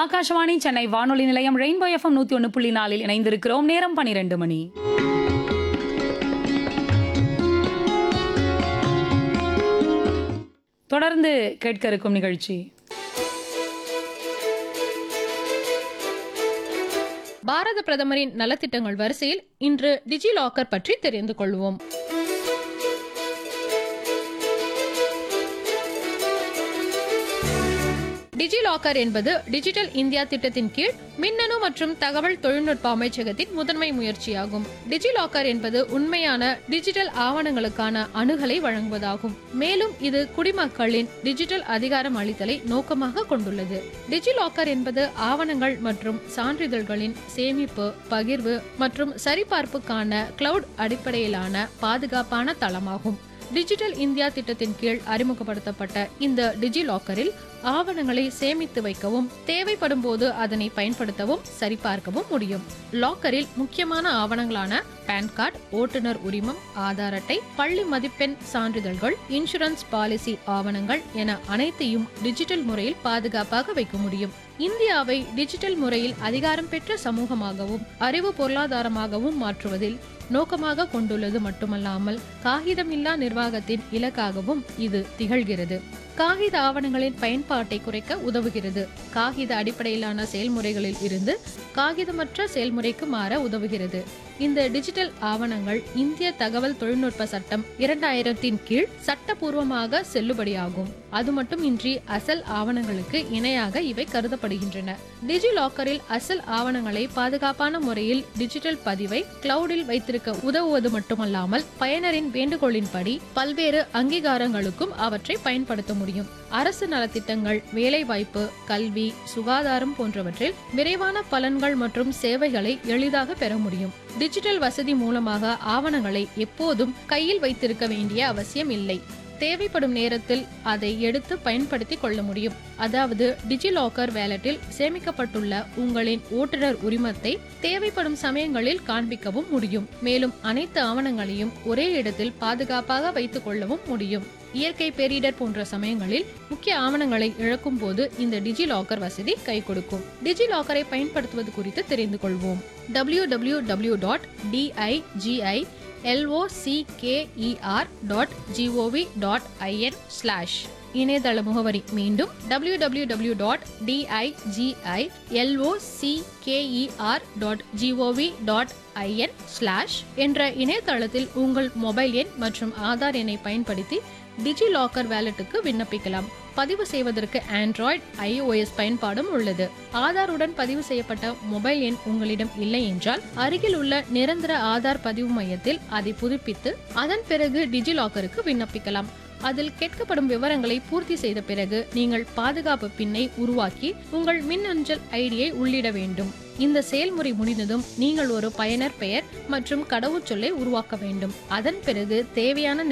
ஆகாஷவாணி சென்னை வானொலி நிலையம் rainbow FM நூத்தி ஒன்று புள்ளி நாலில் இணைந்திருக்கிறோம் நேரம் பனிரெண்டு மணி தொடர்ந்து கேட்க இருக்கும் நிகழ்ச்சி பாரத பிரதமரின் நலத்திட்டங்கள் வரிசையில் இன்று டிஜி லாக்கர் பற்றி தெரிந்து கொள்வோம் டிஜி லாக்கர் என்பது டிஜிட்டல் இந்தியா திட்டத்தின் கீழ் மின்னணு மற்றும் தகவல் தொழில்நுட்ப அமைச்சகத்தின் முதன்மை முயற்சியாகும் டிஜி லாக்கர் என்பது உண்மையான டிஜிட்டல் ஆவணங்களுக்கான அணுகலை வழங்குவதாகும் மேலும் இது குடிமக்களின் டிஜிட்டல் அதிகாரம் அளித்தலை நோக்கமாக கொண்டுள்ளது டிஜி லாக்கர் என்பது ஆவணங்கள் மற்றும் சான்றிதழ்களின் சேமிப்பு பகிர்வு மற்றும் சரிபார்ப்புக்கான கிளவுட் அடிப்படையிலான பாதுகாப்பான தளமாகும் டிஜிட்டல் இந்தியா திட்டத்தின் கீழ் அறிமுகப்படுத்தப்பட்ட இந்த டிஜி லாக்கரில் ஆவணங்களை சேமித்து வைக்கவும் தேவைப்படும் போது அதனை பயன்படுத்தவும் சரிபார்க்கவும் முடியும் லாக்கரில் முக்கியமான ஆவணங்களான பான் கார்டு ஓட்டுநர் உரிமம் ஆதார் அட்டை பள்ளி மதிப்பெண் சான்றிதழ்கள் இன்சூரன்ஸ் பாலிசி ஆவணங்கள் என அனைத்தையும் டிஜிட்டல் முறையில் பாதுகாப்பாக வைக்க முடியும் இந்தியாவை டிஜிட்டல் முறையில் அதிகாரம் பெற்ற சமூகமாகவும் அறிவு பொருளாதாரமாகவும் மாற்றுவதில் நோக்கமாக கொண்டுள்ளது மட்டுமல்லாமல் காகிதமில்லா நிர்வாகத்தின் இலக்காகவும் இது திகழ்கிறது காகித ஆவணங்களின் பயன்பாட்டை குறைக்க உதவுகிறது காகித அடிப்படையிலான செயல்முறைகளில் இருந்து காகிதமற்ற செயல்முறைக்கு மாற உதவுகிறது இந்த டிஜிட்டல் ஆவணங்கள் இந்திய தகவல் தொழில்நுட்ப சட்டம் இரண்டாயிரத்தின் கீழ் சட்டபூர்வமாக செல்லுபடியாகும் அது மட்டுமின்றி அசல் ஆவணங்களுக்கு இணையாக இவை கருதப்படுகின்றன டிஜி லாக்கரில் அசல் ஆவணங்களை பாதுகாப்பான முறையில் டிஜிட்டல் பதிவை கிளவுடில் வைத்திருக்க உதவுவது மட்டுமல்லாமல் பயனரின் வேண்டுகோளின்படி பல்வேறு அங்கீகாரங்களுக்கும் அவற்றை பயன்படுத்த முடியும் அரசு நலத்திட்டங்கள் வேலைவாய்ப்பு கல்வி சுகாதாரம் போன்றவற்றில் விரைவான பலன்கள் மற்றும் சேவைகளை எளிதாக பெற முடியும் டிஜிட்டல் வசதி மூலமாக ஆவணங்களை எப்போதும் கையில் வைத்திருக்க வேண்டிய அவசியம் இல்லை தேவைப்படும் நேரத்தில் அதை எடுத்து பயன்படுத்தி கொள்ள முடியும் அதாவது டிஜிலாக்கர் வேலட்டில் சேமிக்கப்பட்டுள்ள உங்களின் ஓட்டுநர் உரிமத்தை தேவைப்படும் சமயங்களில் காண்பிக்கவும் முடியும் மேலும் அனைத்து ஆவணங்களையும் ஒரே இடத்தில் பாதுகாப்பாக வைத்துக் கொள்ளவும் முடியும் இயற்கை பேரிடர் போன்ற சமயங்களில் முக்கிய ஆவணங்களை இழக்கும் போது இந்த டிஜி லாக்கர் வசதி கை கொடுக்கும் டிஜி லாக்கரை பயன்படுத்துவது குறித்து தெரிந்து கொள்வோம் W W W dot DIGI LOCKER dot GOV dot IN slash இணையதள முகவரி மீண்டும் W W W dot DIGI LOCKER dot GOV dot IN slash என்ற இணையதளத்தில் உங்கள் மொபைல் எண் மற்றும் ஆதார் எண்ணை பயன்படுத்தி டிஜி லாக்கர் வேலட்டுக்கு விண்ணப்பிக்கலாம் பதிவு செய்வதற்கு ஆண்ட்ராய்டு ஐஓஎஸ் பயன்பாடும் உள்ளது ஆதாருடன் பதிவு செய்யப்பட்ட மொபைல் எண் உங்களிடம் இல்லை என்றால் அருகில் உள்ள நிரந்தர ஆதார் பதிவு மையத்தில் அதை புதுப்பித்து அதன் பிறகு டிஜி லாக்கருக்கு விண்ணப்பிக்கலாம் அதில் கேட்கப்படும் விவரங்களை பூர்த்தி செய்த பிறகு நீங்கள் பாதுகாப்பு பின்னை உருவாக்கி உங்கள் மின்னஞ்சல் ஐடியை உள்ளிட வேண்டும் இந்த செயல்முறை முடிந்ததும் நீங்கள் ஒரு பயனர் பெயர் மற்றும் கடவுச்சொல்லை உருவாக்க வேண்டும் அதன் பிறகு தேவையான